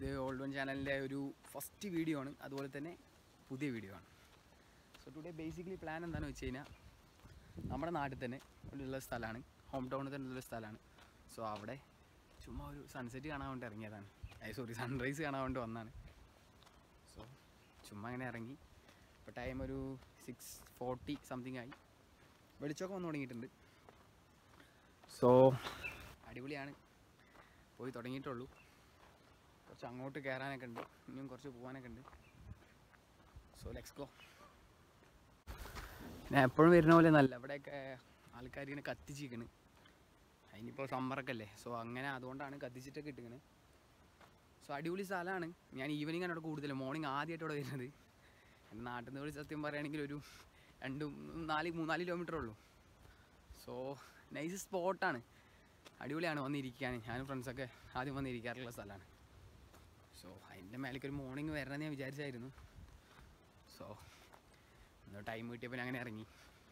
ഇത് old one ചാനലിൻ്റെ ഒരു ഫസ്റ്റ് വീഡിയോ ആണ് അതുപോലെ തന്നെ പുതിയ വീഡിയോ ആണ് സോ ടുഡേ ബേസിക്കലി പ്ലാൻ എന്താണെന്ന് വെച്ച് കഴിഞ്ഞാൽ നമ്മുടെ നാട്ടിൽ തന്നെ ഉള്ള സ്ഥലമാണ് ഹോം ടൗണിൽ തന്നെ ഉള്ള സ്ഥലമാണ് സോ അവിടെ ചുമ്മാ ഒരു സൺസെറ്റ് കാണാൻ വേണ്ടി ഇറങ്ങിയതാണ് സോറി സൺറൈസ് കാണാൻ വേണ്ടി വന്നതാണ് സോ ചുമ്മാ ഇങ്ങനെ ഇറങ്ങി ഇപ്പോൾ ടൈം ഒരു സിക്സ് ഫോർട്ടി സംതിങ് ആയി വെളിച്ചമൊക്കെ വന്നു തുടങ്ങിയിട്ടുണ്ട് സോ അടിപൊളിയാണ് പോയി തുടങ്ങിയിട്ടുള്ളൂ കുറച്ച് അങ്ങോട്ട് കയറാനൊക്കെ ഉണ്ട് ഇനിയും കുറച്ച് പോകാനൊക്കെ ഉണ്ട് സോ ലെക്സ് ഗോ ഞാൻ എപ്പോഴും വരുന്ന പോലെ നല്ല ഇവിടെയൊക്കെ ആൾക്കാർ ഇങ്ങനെ കത്തിച്ചിരിക്കണ് അതിനിപ്പോൾ സമ്മറൊക്കെ അല്ലേ സോ അങ്ങനെ അതുകൊണ്ടാണ് കത്തിച്ചിട്ടൊക്കെ ഇട്ടിക്കണ് സോ അടിപൊളി സ്ഥലമാണ് ഞാൻ ഈവനിങ് ആണ് ഇവിടെ കൂടുതൽ മോർണിംഗ് ആദ്യമായിട്ട് ഇവിടെ വരുന്നത് എൻ്റെ നാട്ടിൽ നിന്ന് വിളിച്ച് സത്യം പറയുകയാണെങ്കിൽ ഒരു രണ്ട് നാല് മൂന്നാല് കിലോമീറ്റർ ഉള്ളൂ സോ നൈസ് സ്പോട്ടാണ് അടിപൊളിയാണ് വന്നിരിക്കാൻ ഞാനും ഫ്രണ്ട്സൊക്കെ ആദ്യം വന്നിരിക്കാറുള്ള സ്ഥലമാണ് സോ അതിൻ്റെ മേലേക്ക് ഒരു മോർണിംഗ് വരണമെന്ന് ഞാൻ വിചാരിച്ചായിരുന്നു സോ ഒന്ന് ടൈം കിട്ടിയപ്പോൾ ഞാൻ അങ്ങനെ ഇറങ്ങി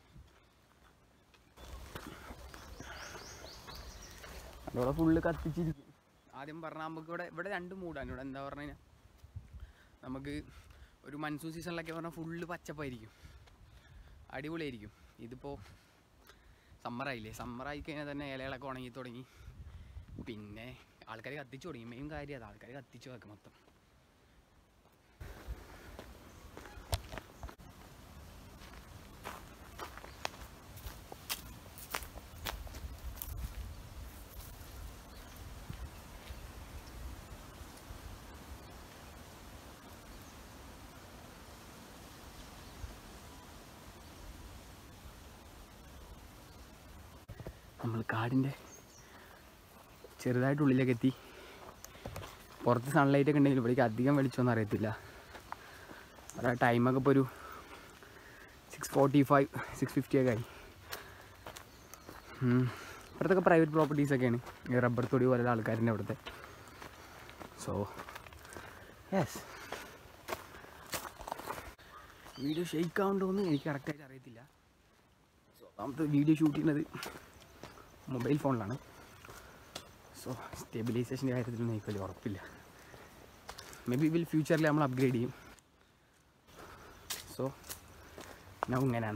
അതോടെ ഫുള്ള് കത്തിച്ചിരിക്കും ആദ്യം പറഞ്ഞാൽ നമുക്ക് ഇവിടെ ഇവിടെ രണ്ട് മൂടാണ് ഇവിടെ എന്താ പറഞ്ഞു കഴിഞ്ഞാൽ നമുക്ക് ഒരു മൺസൂൺ സീസണിലൊക്കെ പറഞ്ഞാൽ ഫുള്ള് പച്ചപ്പായിരിക്കും അടിപൊളിയായിരിക്കും ഇതിപ്പോൾ സമ്മറായില്ലേ സമ്മറായി കഴിഞ്ഞാൽ തന്നെ ഇലകളൊക്കെ ഉണങ്ങി തുടങ്ങി പിന്നെ ആൾക്കാർ കത്തിച്ചു തുടങ്ങി മെയിൻ കാര്യം അത് ആൾക്കാർ കത്തിച്ചു വെക്കും മൊത്തം നമ്മൾ കാടിൻ്റെ ചെറുതായിട്ട് ഉള്ളിലേക്ക് എത്തി പുറത്ത് സൺലൈറ്റ് ഒക്കെ ഉണ്ടെങ്കിൽ ഇവിടേക്ക് അധികം വെളിച്ചമൊന്നും അറിയത്തില്ല അവിടെ ടൈമൊക്കെ ഇപ്പോൾ ഒരു six forty five six fifty ഒക്കെ ആയി ഉം. ഇവിടുത്തൊക്കെ പ്രൈവറ്റ് പ്രോപ്പർട്ടീസൊക്കെയാണ് ഈ റബ്ബർ തൊടി പോലുള്ള ആൾക്കാരുടെ ഇവിടുത്തെ സോ യെസ് വീഡിയോ ഷെയ്ക്ക് ആവുന്നുണ്ടോയെന്ന് എനിക്ക് കറക്റ്റായിട്ട് അറിയത്തില്ല സോ നമുക്ക് വീഡിയോ ഷൂട്ട് ചെയ്യുന്നത് മൊബൈൽ ഫോണിലാണ് സോ സ്റ്റെബിലൈസേഷൻ്റെ കാര്യത്തിലൊന്നും എനിക്ക് വലിയ ഉറപ്പില്ല മേ ബി വിൽ ഫ്യൂച്ചറിൽ നമ്മൾ അപ്ഗ്രേഡ് ചെയ്യും സോ ഞാൻ ഇങ്ങനെയാണ്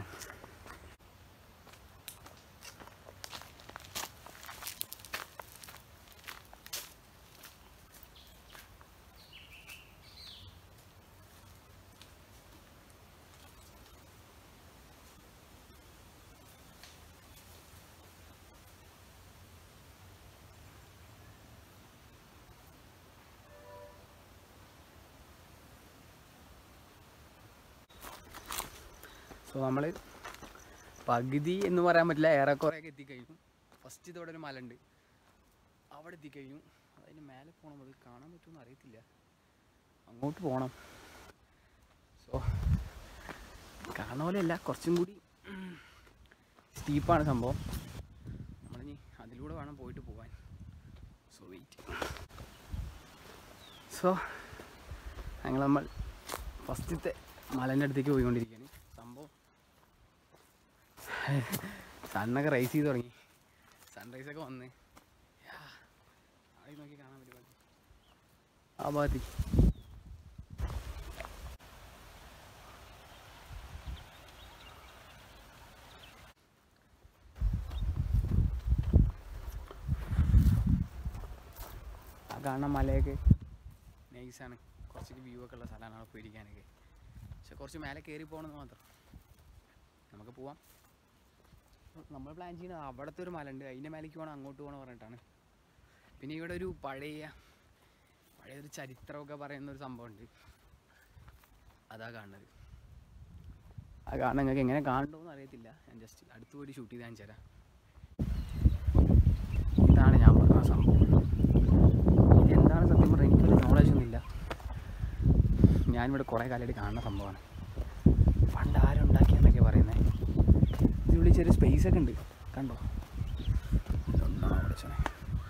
സോ നമ്മൾ പകുതി എന്ന് പറയാൻ പറ്റില്ല ഏറെക്കുറെയൊക്കെ എത്തിക്കഴിഞ്ഞു ഫസ്റ്റ് ഇതോടെ ഒരു മല ഉണ്ട് അവിടെ എത്തിക്കഴിഞ്ഞു അതിന് മേലെ പോകണം അത് കാണാൻ പറ്റുമെന്ന് അറിയത്തില്ല അങ്ങോട്ട് പോകണം സോ കാണുന്ന പോലെയല്ല കുറച്ചും കൂടി സ്റ്റീപ്പാണ് സംഭവം നമ്മളിനി അതിലൂടെ വേണം പോയിട്ട് പോകാൻ സോ വെയിറ്റ് സോ ഞങ്ങൾ നമ്മൾ ഫസ്റ്റത്തെ മലേൻ്റെ അടുത്തേക്ക് പോയിക്കൊണ്ടിരിക്കുകയാണ് സംഭവം സണ്ണൊക്കെ റൈസ് ചെയ്ത് തുടങ്ങി സൺറൈസ് ഒക്കെ വന്ന് യാ, അവിടെ നോക്കി കാണാൻ പറ്റും ആ ഭാഗത്ത് ആ കാണുന്ന മലയൊക്കെ നൈസാണ് കുറച്ചൊക്കെ വ്യൂ ഒക്കെ ഉള്ള സ്ഥലമാണ് അവിടെ പോയിരിക്കാനൊക്കെ പക്ഷെ കുറച്ച് മേലെ കയറി പോകണമെന്ന് മാത്രം നമുക്ക് പോവാം നമ്മൾ പ്ലാൻ ചെയ്യുന്നത് അവിടുത്തെ ഒരു മല ഉണ്ട് അതിൻ്റെ മേലേക്ക് പോകണം അങ്ങോട്ട് പോകണം പറഞ്ഞിട്ടാണ് പിന്നെ ഇവിടെ ഒരു പഴയ പഴയ ഒരു ചരിത്രമൊക്കെ പറയുന്ന ഒരു സംഭവമുണ്ട് അതാ കാണുന്നത് ആ കാണാൻ നിങ്ങൾക്ക് എങ്ങനെ കാണണമെന്ന് അറിയത്തില്ല ഞാൻ ജസ്റ്റ് അടുത്ത് പോയി ഷൂട്ട് ചെയ്ത് കാണിച്ചു തരാം ഇതാണ് ഞാൻ പറഞ്ഞ സംഭവം എന്താണ് സത്യം പറഞ്ഞാൽ എനിക്ക് വലിയ നോളജ് ഒന്നുമില്ല ഞാനിവിടെ കുറേ കാലമായിട്ട് കാണുന്ന സംഭവമാണ് പണ്ട് ആരുണ്ടാക്കിയെന്നൊക്കെ പറയുന്നത് ഇതിനുള്ളിൽ ചെറിയ സ്പേസ് ഒക്കെ ഉണ്ട് കണ്ടോ ഇതൊന്നാണ് വിളിച്ചത്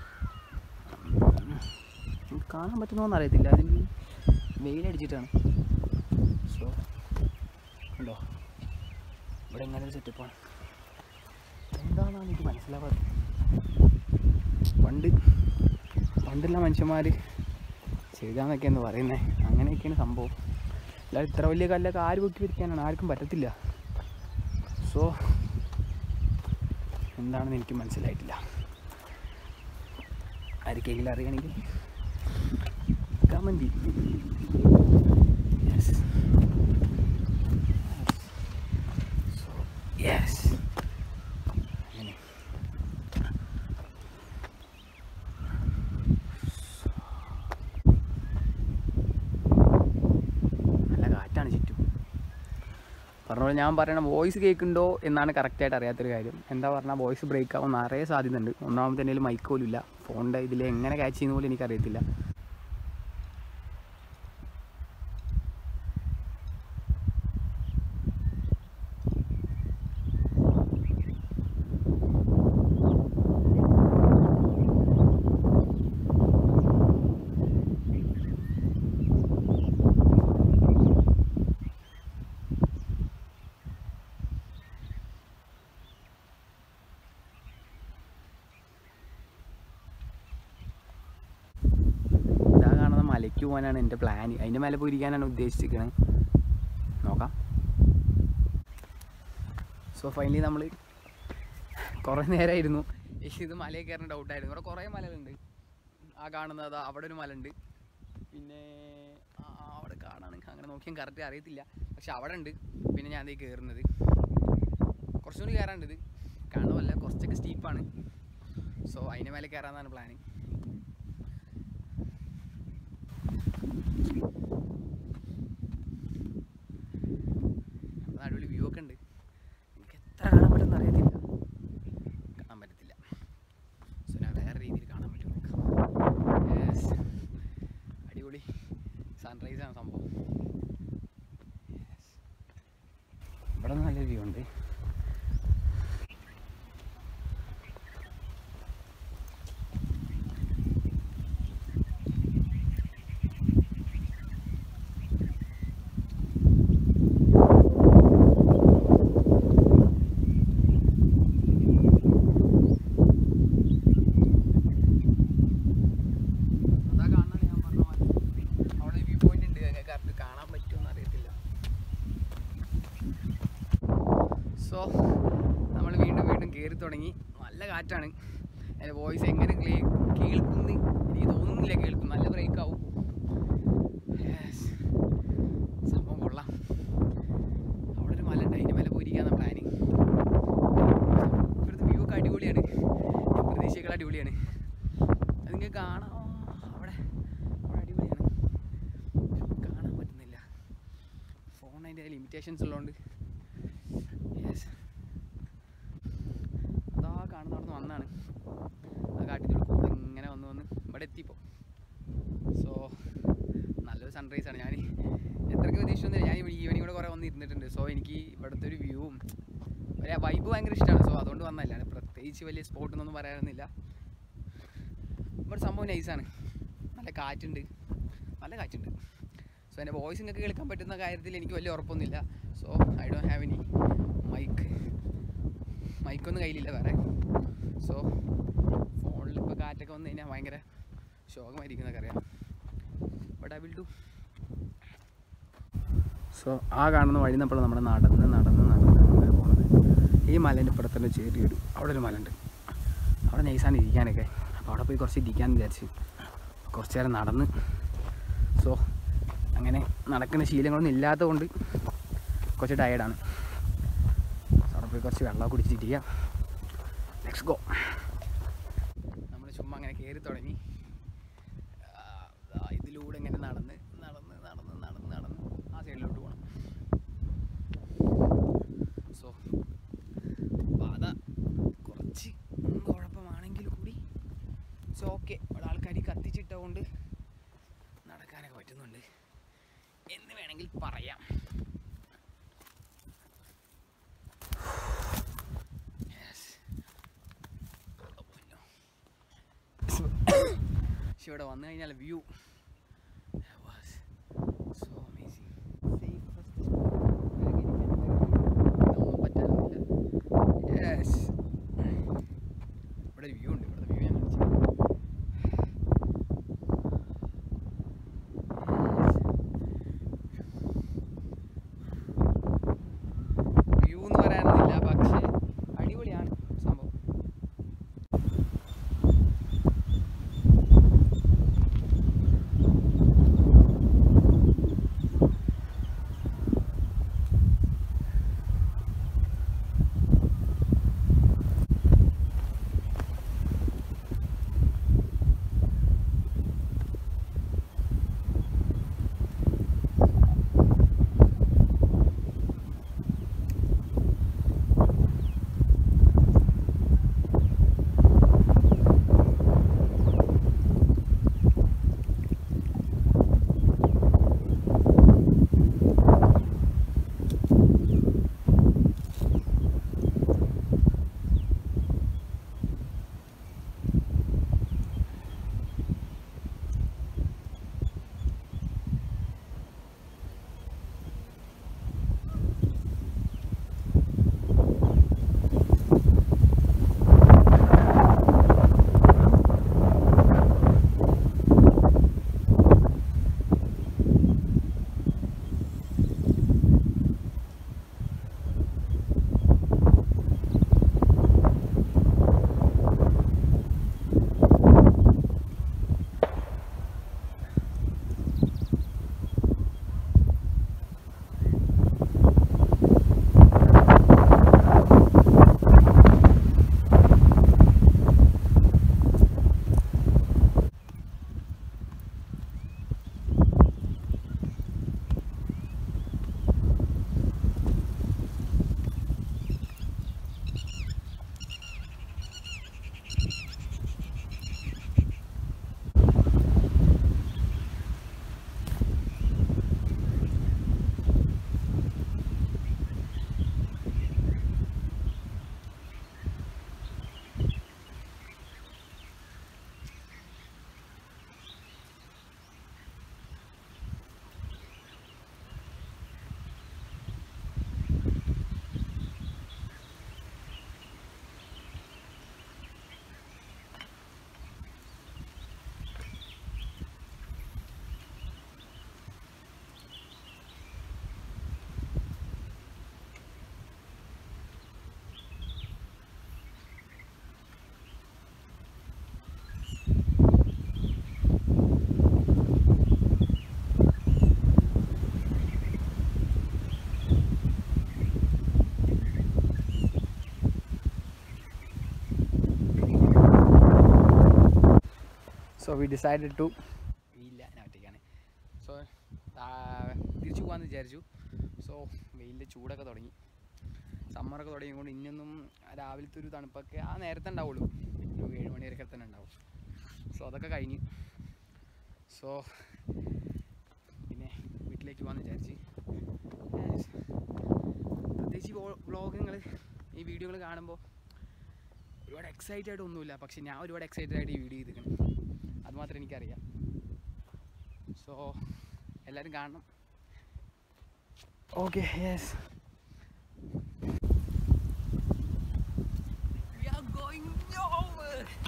കാണാൻ പറ്റുന്നോന്ന് അറിയത്തില്ല അതിന് വെയിലടിച്ചിട്ടാണ് സോ കണ്ടോ ഇവിടെ എങ്ങനെ ഒരു സെറ്റപ്പാണ് എന്താണെന്നാണ് എനിക്ക് മനസ്സിലാവാത്തത് പണ്ട് പണ്ടുള്ള മനുഷ്യന്മാർ ചെയ്യുകയെന്നൊക്കെയാണ് പറയുന്നത് അങ്ങനെയൊക്കെയാണ് സംഭവം അല്ലാതെ ഇത്ര വലിയ കല്ലൊക്കെ ആര് പൊക്കി പിടിക്കാനാണ് ആർക്കും പറ്റത്തില്ല സോ എന്താണെന്ന് എനിക്ക് മനസ്സിലായിട്ടില്ല ആർക്കെങ്കിലും അറിയണമെങ്കിൽ കമൻറ്റ് യെസ് സോ യെസ് അങ്ങനെ നല്ല കാറ്റാണ് ചുറ്റും പറഞ്ഞ പോലെ ഞാൻ പറയണ വോയിസ് കേൾക്കുന്നുണ്ടോ എന്നാണ് കറക്റ്റായിട്ട് അറിയാത്തൊരു കാര്യം എന്താ പറഞ്ഞാൽ വോയിസ് ബ്രേക്ക് ആവാൻ നിറയെ സാധ്യത ഉണ്ട് ഒന്നാമത്തെ എൻ്റെ മൈക്ക് പോലും ഇല്ല ഫോണിൻ്റെ ഇതിൽ എങ്ങനെ ക്യാച്ച് ചെയ്യുന്ന പോലും എനിക്കറിയത്തില്ല ഇതാ കാണുന്ന മലയ്ക്ക് പോകാനാണ് എൻ്റെ പ്ലാൻ അതിൻ്റെ മേലെ പോയിരിക്കാനാണ് ഉദ്ദേശിച്ചിരിക്കുന്നത് നോക്കാം സോ ഫൈനലി നമ്മൾ കുറേ നേരമായിരുന്നു ഇത് മലയിൽ കയറുന്ന ഡൗട്ടായിരുന്നു ഇവിടെ കുറേ മലകളുണ്ട് ആ കാണുന്നത് അവിടെ ഒരു മല ഉണ്ട് പിന്നെ ആ, അവിടെ കാണാണ് അങ്ങനെ നോക്കിയാൽ കറക്റ്റ് അറിയത്തില്ല പക്ഷെ അവിടെ ഉണ്ട് പിന്നെ ഞാൻ അതേ കയറുന്നത് കുറച്ചുകൂടി കയറാണ്ട് ഇത് കാണുമല്ല കുറച്ചൊക്കെ സ്റ്റീപ്പാണ് സോ അതിൻ്റെ മേലെ കയറാമെന്നാണ് പ്ലാന് അവിടെ അടിപൊളി വ്യൂ ഒക്കെ ഉണ്ട് എനിക്ക് എത്ര കാണാൻ പറ്റുമെന്ന് അറിയത്തില്ല കാണാൻ പറ്റത്തില്ല സോ ഞാൻ വേറെ രീതിയിൽ കാണാൻ പറ്റും Yes. അടിപൊളി സൺറൈസ് ആണ് സംഭവം Yes. ഇവിടെ നിന്ന് നല്ലൊരു വ്യൂ ഉണ്ട് അതാ കാണാൻ ഞാൻ പറഞ്ഞ പോലെ അവിടെ വ്യൂ പോയിന്റ് ഉണ്ട് ഞങ്ങൾക്ക് കറക്റ്റ് കാണാൻ പറ്റുമെന്ന് അറിയത്തില്ല സോ നമ്മൾ വീണ്ടും വീണ്ടും കയറി തുടങ്ങി നല്ല കാറ്റാണ് എൻ്റെ വോയിസ് എങ്ങനെ ക്ലേ കേൾക്കുന്നു എനിക്ക് തോന്നുന്നില്ല കേൾക്കും നല്ല ബ്രേക്ക് ആവും Yes. സംഭവം കൊള്ളാം അവിടെ ഒരു മല ഉണ്ട് അതിൻ്റെ മേലെ പോയിരിക്കാന്ന പ്ലാനിങ് ഇവിടുത്തെ വ്യൂ ഒക്കെ അടിപൊളിയാണ് ഞാൻ പ്രതീക്ഷകൾ അടിപൊളിയാണ് അത് നിങ്ങൾക്ക് കാണാം അവിടെ അവിടെ അടിപൊളിയാണ് കാണാൻ പറ്റുന്നില്ല ഫോൺ അതിൻ്റെ ലിമിറ്റേഷൻസ് ഉള്ളതുകൊണ്ട് യെസ് അതാ കാണുന്ന അവിടെ നിന്ന് വന്നാണ് ആ കാട്ടിൻ്റെ കൂടെ ഇങ്ങനെ വന്ന് വന്ന് ഇവിടെ എത്തിയപ്പോൾ സോ നല്ലൊരു സൺറൈസ് ആണ് ഞാൻ എത്രയ്ക്ക് പ്രതീക്ഷിച്ചൊന്നുമില്ല ഞാൻ ഈവനിങ് കൂടെ കുറേ വന്ന് ഇരുന്നിട്ടുണ്ട് സോ എനിക്ക് ഇവിടുത്തെ ഒരു വ്യൂവും ഒരു വൈബ് ഭയങ്കര ഇഷ്ടമാണ് സോ അതുകൊണ്ട് വന്നതല്ല പ്രത്യേകിച്ച് വലിയ സ്പോട്ട് എന്നൊന്നും പറയാനൊന്നുമില്ല ഇവിടെ സംഭവം നൈസാണ് നല്ല കാറ്റുണ്ട് നല്ല കാറ്റുണ്ട് സോ എൻ്റെ വോയിസ് നിങ്ങൾക്ക് കേൾക്കാൻ പറ്റുന്ന കാര്യത്തിൽ എനിക്ക് വലിയ ഉറപ്പൊന്നുമില്ല so I don't have any mic മൈക്കൊന്നും കയ്യിലില്ല വേറെ സോ ഫോണിൽ ഇപ്പോൾ കാറ്റൊക്കെ വന്നു കഴിഞ്ഞാൽ ഭയങ്കര ശോകമായിരിക്കും എന്നൊക്കെ അറിയാം but I will do so ആ കാണുന്ന വഴി നമ്മൾ നമ്മുടെ നടന്ന് നടന്ന് നടന്ന് അങ്ങനെ പോകുന്നത് ഈ മലേൻ്റെ ഇപ്പുറത്തുള്ള ചെറിയൊരു അവിടെ ഒരു മല ഉണ്ട് അവിടെ നൈസാണ് ഇരിക്കാനൊക്കെ അപ്പോൾ അവിടെ പോയി കുറച്ച് ഇരിക്കാമെന്ന് വിചാരിച്ച് കുറച്ച് നേരം നടന്ന് സോ അങ്ങനെ നടക്കുന്ന ശീലങ്ങളൊന്നും ഇല്ലാത്തത് കൊണ്ട് കുറച്ച് ടയേർഡാണ് അവിടെ പോയി കുറച്ച് വെള്ളം കുടിച്ചിരിക്കുക നെക്സ്റ്റ് ഗോ നമ്മൾ ചുമ്മാ അങ്ങനെ കയറി തുടങ്ങി ആ, ദാ ഇതിലൂടെ ഇങ്ങനെ നടന്ന് നടന്ന് നടന്ന് നടന്ന് നടന്ന് ആ സൈഡിലോട്ട് പോകണം സോ പാത കുറച്ച് കുഴപ്പമാണെങ്കിൽ കൂടി സോ ഓക്കെ ഇവിടെ ആൾക്കാർ കത്തിച്ചിട്ടുകൊണ്ട് നടക്കാനൊക്കെ പറ്റുന്നുണ്ട് എന്ന് വേണമെങ്കിൽ പറയാം Yes. ഓ, പൊന്നോ. പക്ഷെ ഇവിടെ വന്നു കഴിഞ്ഞാൽ view was so amazing yes ഇവിടെ വ്യൂ ഉണ്ട് ഇവിടെ വ്യൂ ഞാൻ കാണിച്ചു സോ വി ഡിസൈഡഡ് ടു ഇല്ല ഞാൻ ഒറ്റയ്ക്കാണ് സോ തിരിച്ചു പോകാമെന്ന് വിചാരിച്ചു സോ വെയിലിൻ്റെ ചൂടൊക്കെ തുടങ്ങി സമ്മറൊക്കെ തുടങ്ങിയതുകൊണ്ട് ഇനിയൊന്നും രാവിലത്തെ ഒരു തണുപ്പൊക്കെ ആ നേരത്തെ ഉണ്ടാവുള്ളൂ ഒരു ഏഴ് മണി വരെയൊക്കെ തന്നെ ഉണ്ടാവും സോ അതൊക്കെ കഴിഞ്ഞ് സോ പിന്നെ വീട്ടിലേക്ക് പോകാമെന്ന് വിചാരിച്ച് Yes. പ്രത്യേകിച്ച് ഈ വ്ളോഗുകൾ ഈ വീഡിയോകൾ കാണുമ്പോൾ ഒരുപാട് എക്സൈറ്റഡ് ആയിട്ട് ഒന്നുമില്ല പക്ഷെ ഞാൻ ഒരുപാട് എക്സൈറ്റഡ് ആയിട്ട് ഈ വീഡിയോ ചെയ്തിരിക്കണം അതുമാത്രം എനിക്കറിയാം സോ എല്ലാവരും കാണണം okay yes We are going over.